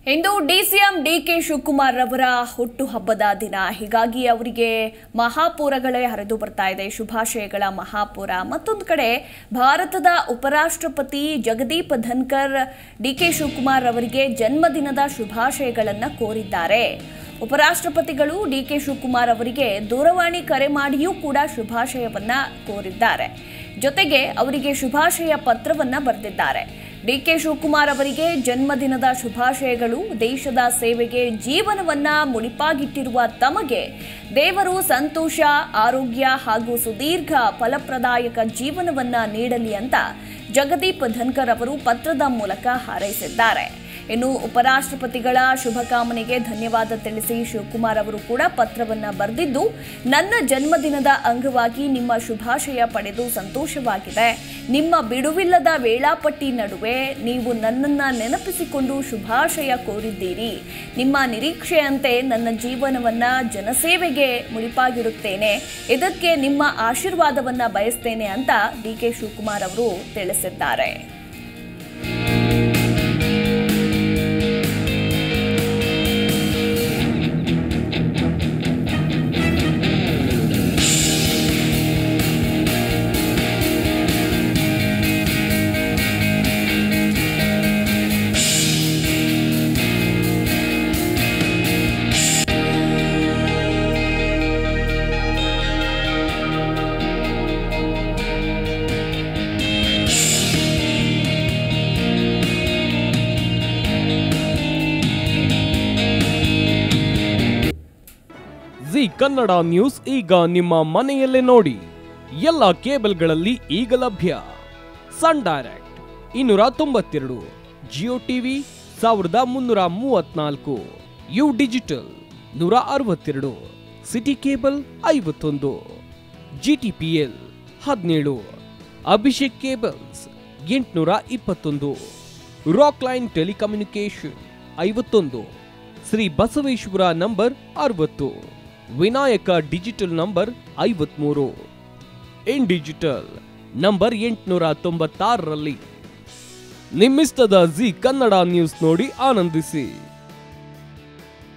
ಇಂದು DCM DK Shivakumar ರವರ ಹುಟ್ಟುಹಬ್ಬದ ದಿನ ಹೀಗಾಗಿ ಅವರಿಗೆ ಮಹಾಪೂರಗಳೇ ಹರಿದು ಬರ್ತಾ ಇದೆ ಶುಭಾಶಯಗಳ ಮಹಾಪೂರ ಮತ್ತೊಂದು ಕಡೆ ಭಾರತದ ಉಪರಾಷ್ಟ್ರಪತಿ ಜಗದೀಪ್ ಧನ್ಕರ್ ಡಿಕೆ ಶಿವಕುಮಾರ್ ಅವರಿಗೆ ಜನ್ಮದಿನದ ಶುಭಾಶಯಗಳನ್ನು ಕೋರಿದ್ದಾರೆ ಉಪರಾಷ್ಟ್ರಪತಿಗಳು ಡಿಕೆ ಶಿವಕುಮಾರ್ ಅವರಿಗೆ ದೂರವಾಣಿ ಕರೆ ಮಾಡಿಯೂ ಕೂಡ ಶುಭಾಶಯವನ್ನ ಕೋರಿದ್ದಾರೆ ಜೊತೆಗೆ ಅವರಿಗೆ ಶುಭಾಶಯ ಪತ್ರವನ್ನ ಬರೆದಿದ್ದಾರೆ ಡಿಕೆ ಶಿವಕುಮಾರ್ ಅವರಿಗೆ ಜನ್ಮದಿನದ ಶುಭಾಶಯಗಳು ದೇಶದ ಸೇವೆಗೆ ಜೀವನವನ್ನ ಮುಡಿಪಾಗಿಟ್ಟಿರುವ ತಮಗೆ ದೇವರು ಸಂತೋಷ ಆರೋಗ್ಯ ಹಾಗೂ ಸುದೀರ್ಘ ಫಲಪ್ರದಾಯಕ ಜೀವನವನ್ನ ನೀಡಲಿ ಅಂತ ಜಗದೀಪ್ ಧನ್ಕರ್ ಅವರು ಪತ್ರದ ಮೂಲಕ ಹಾರೈಸಿದ್ದಾರೆ ಇನ್ನು ಉಪರಾಷ್ಟ್ರಪತಿಗಳ ಶುಭಕಾಮನೆಗೆ ಧನ್ಯವಾದ ತಿಳಿಸಿ ಶಿವಕುಮಾರ್ ಅವರು ಕೂಡ ಪತ್ರವನ್ನ ಬರೆದಿದ್ದು ನನ್ನ ಜನ್ಮದಿನದ ಅಂಗವಾಗಿ ನಿಮ್ಮ ಶುಭಾಶಯ ಪಡೆದು ಸಂತೋಷವಾಗಿದೆ ನಿಮ್ಮ ಬಿಡುವಿಲ್ಲದ ವೇಳಾಪಟ್ಟಿ ನಡುವೆ ನೀವು ನನ್ನನ್ನ ನೆನಪಿಸಿಕೊಂಡು ಶುಭಾಶಯ ಕೋರಿದ್ದೀರಿ ನಿಮ್ಮ ನಿರೀಕ್ಷೆಯಂತೆ ನನ್ನ ಜೀವನವನ್ನ ಜನಸೇವೆಗೆ ಮುಡಿಪಾಗಿಡುತ್ತೇನೆ ಇದಕ್ಕೆ ನಿಮ್ಮ ಆಶೀರ್ವಾದವನ್ನ ಬಯಸ್ತೇನೆ ಅಂತ ಡಿ ಕೆ ಶಿವಕುಮಾರ್ ಅವರು ತಿಳಿಸಿದ್ದಾರೆ ಜಿ ಕನ್ನಡ ನ್ಯೂಸ್ ಈಗ ನಿಮ್ಮ ಮನೆಯಲ್ಲೇ ನೋಡಿ ಎಲ್ಲ ಕೇಬಲ್ಗಳಲ್ಲಿ ಈಗ ಲಭ್ಯ ಸನ್ ಡೈರೆಕ್ಟ್ ಇನ್ನೂರ ತೊಂಬತ್ತೆರಡು ಜಿಯೋ ಟಿವಿ ಸಾವಿರದ ಮುನ್ನೂರ ಮೂವತ್ನಾಲ್ಕು ಯು ಡಿಜಿಟಲ್ ನೂರ ಅರವತ್ತೆರಡು ಸಿಟಿ ಕೇಬಲ್ ಐವತ್ತೊಂದು ಜಿ ಟಿ ಪಿ ಎಲ್ ಹದಿನೇಳು ಅಭಿಷೇಕ್ ಕೇಬಲ್ಸ್ ಎಂಟುನೂರ ಇಪ್ಪತ್ತೊಂದು ರಾಕ್ ಲೈನ್ ಟೆಲಿಕಮ್ಯುನಿಕೇಶನ್ ಐವತ್ತೊಂದು ಶ್ರೀ ಬಸವೇಶ್ವರ ನಂಬರ್ ಅರವತ್ತು ವಿನಾಯಕ ಡಿಜಿಟಲ್ ನಂಬರ್ ಐವತ್ಮೂರು ಇನ್ ಡಿಜಿಟಲ್ ನಂಬರ್ ಎಂಟುನೂರ ತೊಂಬತ್ತಾರರಲ್ಲಿ ನಿಮ್ಮಿಸ್ತದ ಜಿ ಕನ್ನಡ ನ್ಯೂಸ್ ನೋಡಿ ಆನಂದಿಸಿ